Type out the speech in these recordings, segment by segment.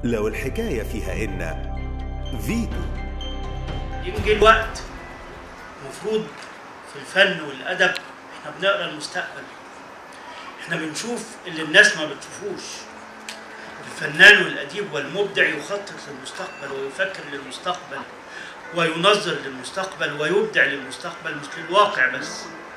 لو الحكاية فيها إن فيتو يجي الوقت المفروض في الفن والادب احنا بنقرا المستقبل احنا بنشوف اللي الناس ما بتشوفوش الفنان والاديب والمبدع يخطط للمستقبل ويفكر للمستقبل وينظر للمستقبل ويبدع للمستقبل مش للواقع بس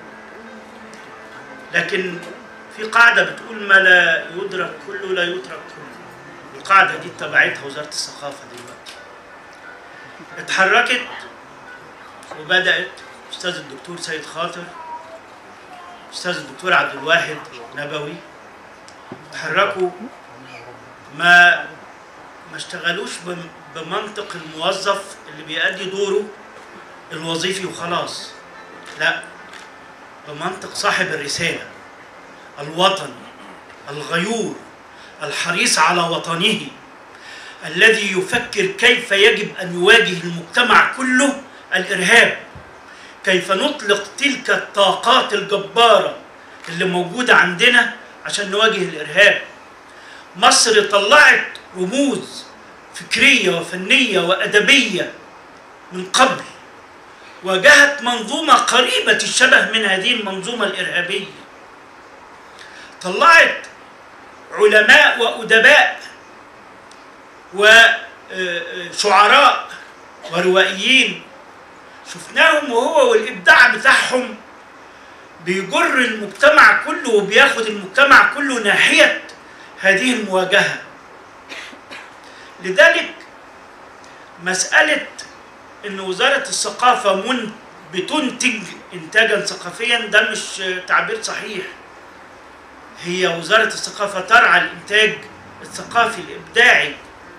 لكن في قاعدة بتقول ما لا يدرك كله لا يترك كله القاعدة دي اتبعتها وزارة الثقافة دلوقتي اتحركت وبدأت أستاذ الدكتور سيد خاطر أستاذ الدكتور عبد الواحد نبوي اتحركوا ما ما اشتغلوش بم- بمنطق الموظف اللي بيأدي دوره الوظيفي وخلاص لا بمنطق صاحب الرسالة الوطني الغيور الحريص على وطنه الذي يفكر كيف يجب ان يواجه المجتمع كله الارهاب كيف نطلق تلك الطاقات الجباره اللي موجوده عندنا عشان نواجه الارهاب مصر طلعت رموز فكريه وفنيه وادبيه من قبل واجهت منظومه قريبه الشبه من هذه المنظومه الارهابيه طلعت علماء وادباء وشعراء وروائيين شفناهم وهو والابداع بتاعهم بيجر المجتمع كله وبياخد المجتمع كله ناحيه هذه المواجهه لذلك مساله ان وزاره الثقافه من بتنتج انتاجا ثقافيا ده مش تعبير صحيح هي وزاره الثقافه ترعى الانتاج الثقافي الابداعي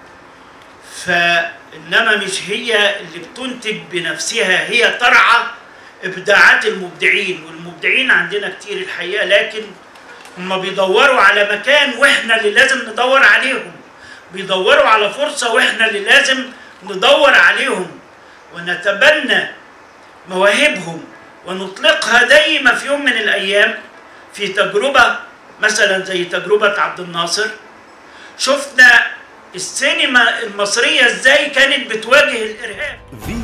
فانما مش هي اللي بتنتج بنفسها هي ترعى ابداعات المبدعين والمبدعين عندنا كتير الحقيقه لكن هم بيدوروا على مكان واحنا اللي لازم ندور عليهم بيدوروا على فرصه واحنا اللي لازم ندور عليهم ونتبنى مواهبهم ونطلقها دايما في يوم من الايام في تجربه مثلا زي تجربه عبد الناصر شفنا السينما المصريه ازاي كانت بتواجه الارهاب فيتو